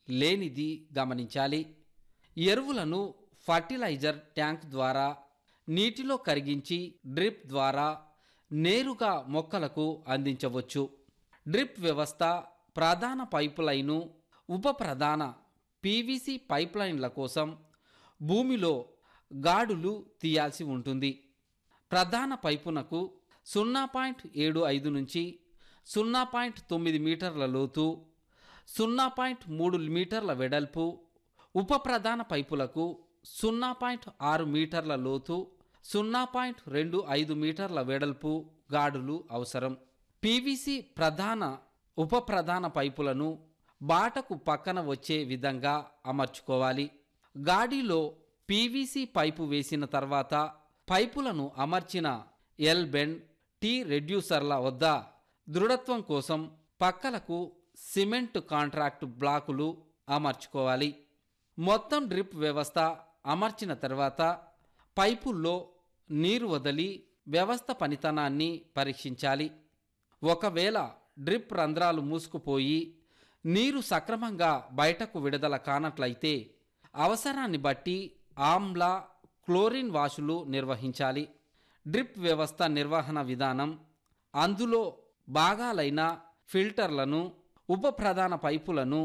లేనిది గమనించాలి ఎరువులను ఫర్టిలైజర్ ట్యాంక్ ద్వారా నీటిలో కరిగించి డ్రిప్ ద్వారా నేరుగా మొక్కలకు అందించవచ్చు డ్రిప్ వ్యవస్థ ప్రధాన పైపులైను ఉప ప్రధాన పీవీసీ పైప్లైన్ల కోసం భూమిలో గాడులు తీయాల్సి ఉంటుంది ప్రధాన పైపునకు సున్నా పాయింట్ ఏడు ఐదు నుంచి సున్నా పాయింట్ తొమ్మిది మీటర్ల లోతు సున్నా పాయింట్ మూడు మీటర్ల వెడల్పు ఉప ప్రధాన పైపులకు సున్నా పాయింట్ ఆరు మీటర్ల లోతు సున్నా పాయింట్ రెండు ఐదు మీటర్ల వెడల్పు గాడులు అవసరం పీవీసీ ప్రధాన ఉప ప్రధాన పైపులను బాటకు పక్కన వచ్చే విధంగా అమర్చుకోవాలి గాడిలో పీవీసీ పైపు వేసిన తర్వాత పైపులను అమర్చిన ఎల్ బెండ్ టీ రెడ్యూసర్ల వద్ద దృఢత్వం కోసం పక్కలకు సిమెంట్ కాంట్రాక్ట్ బ్లాకులు అమర్చుకోవాలి మొత్తం డ్రిప్ వ్యవస్థ అమర్చిన తర్వాత పైపుల్లో నీరు వదిలి వ్యవస్థ పనితనాన్ని పరీక్షించాలి ఒకవేళ డ్రిప్ రంధ్రాలు మూసుకుపోయి నీరు సక్రమంగా బయటకు విడుదల కానట్లయితే అవసరాన్ని బట్టి ఆమ్ల క్లోరిన్ వాషులు నిర్వహించాలి డ్రిప్ వ్యవస్థ నిర్వహణ విధానం అందులో భాగాలైన ఫిల్టర్లను ఉప ప్రధాన పైపులను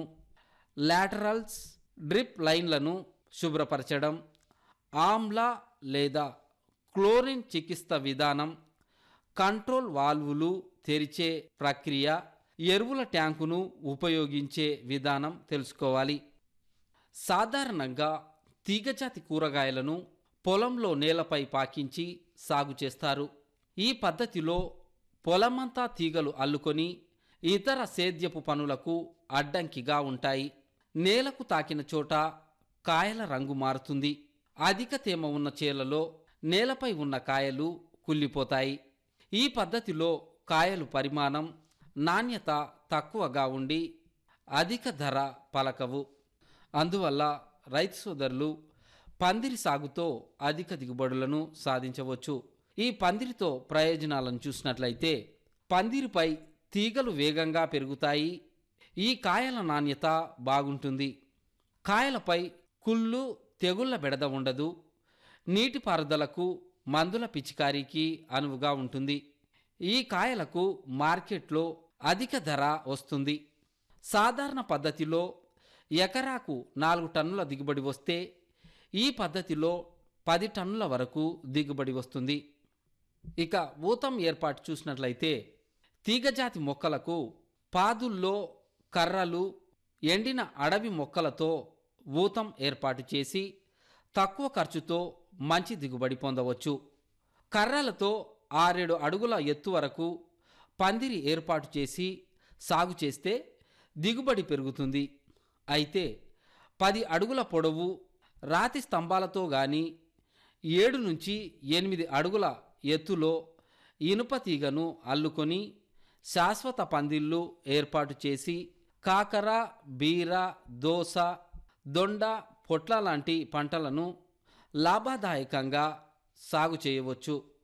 లాటరల్స్ డ్రిప్ లైన్లను శుభ్రపరచడం ఆమ్ల లేదా క్లోరిన్ చికిత్స విధానం కంట్రోల్ వాల్వులు తెరిచే ప్రక్రియ ఎరువుల ట్యాంకును ఉపయోగించే విధానం తెలుసుకోవాలి సాధారణంగా తీగజాతి కూరగాయలను పొలంలో నేలపై పాకించి సాగు చేస్తారు ఈ పద్ధతిలో పొలమంతా తీగలు అల్లుకొని ఇతర సేద్యపు పనులకు అడ్డంకిగా ఉంటాయి నేలకు తాకిన చోట కాయల రంగు మారుతుంది అధిక తేమ ఉన్న చేలలో నేలపై ఉన్న కాయలు కుళ్ళిపోతాయి ఈ పద్ధతిలో కాయలు పరిమాణం నాణ్యత తక్కువగా ఉండి అధిక ధర పలకవు అందువల్ల రైతు సోదరులు పందిరి సాగుతో అధిక దిగుబడులను సాధించవచ్చు ఈ పందిరితో ప్రయోజనాలను చూసినట్లయితే పందిరిపై తీగలు వేగంగా పెరుగుతాయి ఈ కాయల నాణ్యత బాగుంటుంది కాయలపై కుళ్ళు తెగుళ్ల బెడద ఉండదు నీటిపారుదలకు మందుల పిచికారీకి అనువుగా ఉంటుంది ఈ కాయలకు మార్కెట్లో అధిక ధర వస్తుంది సాధారణ పద్ధతిలో ఎకరాకు నాలుగు టన్నుల దిగుబడి వస్తే ఈ పద్ధతిలో పది టన్నుల వరకు దిగుబడి వస్తుంది ఇక ఊతం ఏర్పాటు చూసినట్లయితే తీగజాతి మొక్కలకు పాదుల్లో కర్రలు ఎండిన అడవి మొక్కలతో ఊతం ఏర్పాటు చేసి తక్కువ ఖర్చుతో మంచి దిగుబడి పొందవచ్చు కర్రలతో ఆరేడు అడుగుల ఎత్తు వరకు పందిరి ఏర్పాటు చేసి సాగు చేస్తే దిగుబడి పెరుగుతుంది అయితే పది అడుగుల పొడవు రాతి స్తంభాలతో గాని ఏడు నుంచి ఎనిమిది అడుగుల ఎత్తులో ఇనుప తీగను అల్లుకొని శాశ్వత పందిళ్ళు ఏర్పాటు చేసి కాకర బీర దోస దొండ పొట్ల లాంటి పంటలను లాభదాయకంగా సాగు చేయవచ్చు